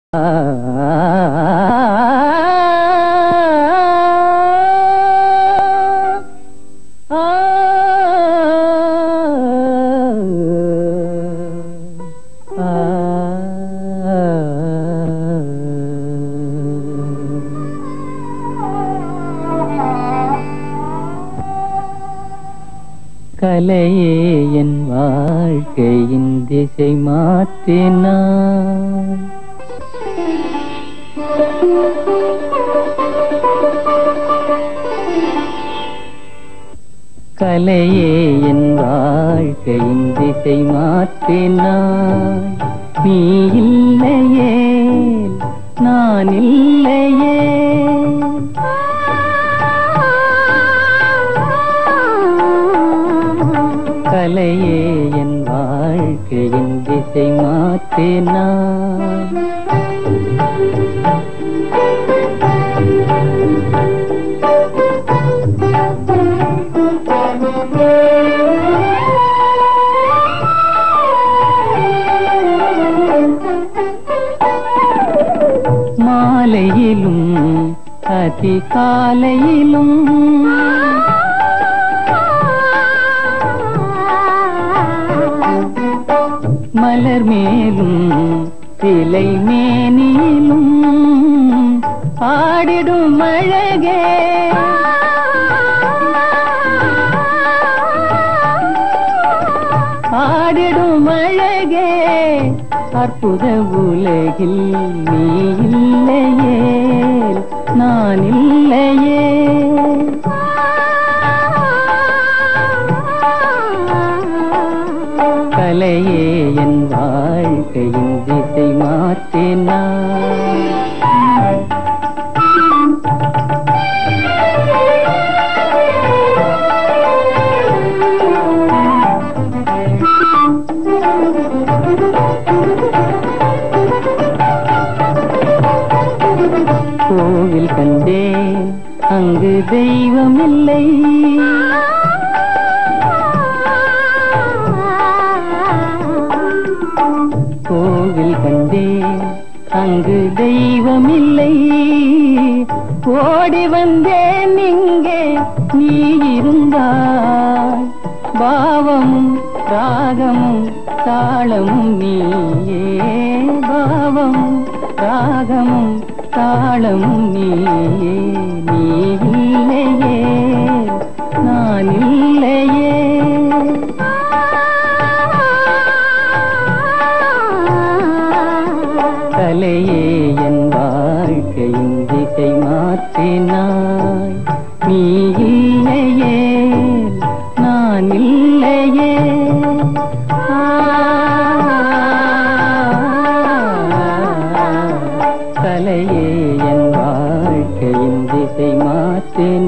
கலையே என் வாழ்க்கையின் திசை மாற்றினான் கலையே என் வாழ்க்கையின் திசை மாற்றினாய் நீ இல்லையே நான் இல்லையே கலையே என் வாழ்க்கையின் திசை மாற்றினாய் மாலையிலும் அதிகாலையிலும் மலர் மேலும் சிலை மேனிலும் ஆடிடும் அழகே ஆடிடும் அழகே அற்புத உலகில் நீ இல்லையே நான் இல்லையே கலையே என் வாழ்க்கையின் திசை மாற்றினாய் கோவில் கண்டேன் அங்கு தெய்வம் இல்லை கோவில் கண்டேன் அங்கு தெய்வம் இல்லை ஓடி வந்தேன் இங்கே நீ இருந்தாய் பாவமும் ராகமும் தாளமும் நீயே பாவமும் ராகமும் தாளமும் நீயே நீ இல்லையே நான் இல்லையே கலையே என் வாழ்க்கையின் திசை மாற்றினாய் நீ இல்லையே நான் இல்லையே கலையே என் வாழ்க்கையின் திசை மாற்றினாய்